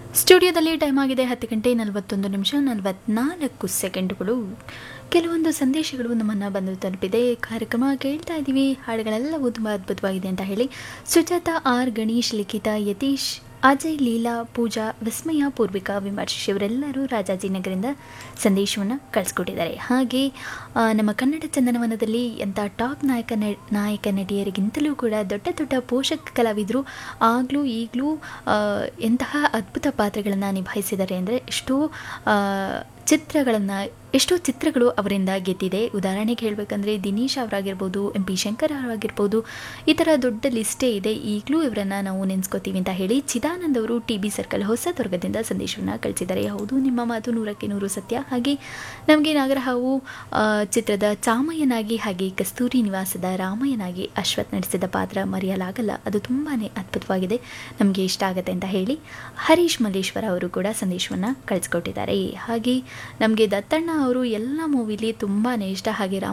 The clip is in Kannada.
ಸ್ಟುಡಿಯೋದಲ್ಲಿ ಟೈಮ್ ಆಗಿದೆ ಹತ್ತು ಗಂಟೆ ನಲವತ್ತೊಂದು ನಿಮಿಷ ನಲವತ್ನಾಲ್ಕು ಸೆಕೆಂಡುಗಳು ಕೆಲವೊಂದು ಸಂದೇಶಗಳು ನಮ್ಮನ್ನು ಬಂದು ತಲುಪಿದೆ ಕಾರ್ಯಕ್ರಮ ಕೇಳ್ತಾ ಇದ್ದೀವಿ ಹಾಡುಗಳೆಲ್ಲವೂ ತುಂಬ ಅದ್ಭುತವಾಗಿದೆ ಅಂತ ಹೇಳಿ ಸುಜಾತ ಆರ್ ಗಣೇಶ್ ಲಿಖಿತ ಯತೀಶ್ ಅಜಯ್ ಲೀಲಾ ಪೂಜಾ ವಿಸ್ಮಯ ಪೂರ್ವಿಕಾ ವಿಮರ್ಶ್ ಇವರೆಲ್ಲರೂ ರಾಜಾಜಿನಗರಿಂದ ಸಂದೇಶವನ್ನು ಕಳಿಸ್ಕೊಟ್ಟಿದ್ದಾರೆ ಹಾಗೆ ಆ, ನಮ್ಮ ಕನ್ನಡ ಚಂದನವನದಲ್ಲಿ ಎಂಥ ಟಾಪ್ ನಾಯಕ ನ ನಾಯಕ ನಟಿಯರಿಗಿಂತಲೂ ಕೂಡ ದೊಡ್ಡ ದೊಡ್ಡ ಪೋಷಕ ಕಲಾವಿದರು ಆಗಲೂ ಈಗಲೂ ಎಂತಹ ಅದ್ಭುತ ಪಾತ್ರಗಳನ್ನು ನಿಭಾಯಿಸಿದ್ದಾರೆ ಅಂದರೆ ಎಷ್ಟೋ ಆ, ಚಿತ್ರಗಳನ್ನು ಎಷ್ಟೋ ಚಿತ್ರಗಳು ಅವರಿಂದ ಗೆದ್ದಿದೆ ಉದಾಹರಣೆಗೆ ಹೇಳಬೇಕಂದ್ರೆ ದಿನೇಶ್ ಅವರಾಗಿರ್ಬೋದು ಎಂ ಪಿ ಶಂಕರ್ ಅವರಾಗಿರ್ಬೋದು ಈ ಥರ ದೊಡ್ಡ ಲಿಸ್ಟೇ ಇದೆ ಈಗಲೂ ಇವರನ್ನು ನಾವು ನೆನೆಸ್ಕೋತೀವಿ ಅಂತ ಹೇಳಿ ಚಿದಾನಂದ್ ಅವರು ಟಿ ಬಿ ಸರ್ಕಲ್ ಹೊಸದುರ್ಗದಿಂದ ಸಂದೇಶವನ್ನು ಕಳಿಸಿದ್ದಾರೆ ಹೌದು ನಿಮ್ಮ ಮಾತು ನೂರಕ್ಕೆ ನೂರು ಸತ್ಯ ಹಾಗೆ ನಮಗೆ ನಾಗರಹಾವು ಆ, ಚಿತ್ರದ ಚಾಮಯ್ಯನಾಗಿ ಹಾಗೆ ಕಸ್ತೂರಿ ನಿವಾಸದ ರಾಮಯ್ಯನಾಗಿ ಅಶ್ವಥ್ ನಡೆಸಿದ ಪಾತ್ರ ಮರೆಯಲಾಗಲ್ಲ ಅದು ತುಂಬಾ ಅದ್ಭುತವಾಗಿದೆ ನಮಗೆ ಇಷ್ಟ ಆಗುತ್ತೆ ಅಂತ ಹೇಳಿ ಹರೀಶ್ ಮಲ್ಲೇಶ್ವರ ಅವರು ಕೂಡ ಸಂದೇಶವನ್ನು ಕಳಿಸ್ಕೊಟ್ಟಿದ್ದಾರೆ ಹಾಗೆ ನಮಗೆ ದತ್ತಣ್ಣ ಅವರು ಎಲ್ಲ ಮೂವಿಲಿ ತುಂಬಾ ಇಷ್ಟ ಹಾಗೆ ರಾಮ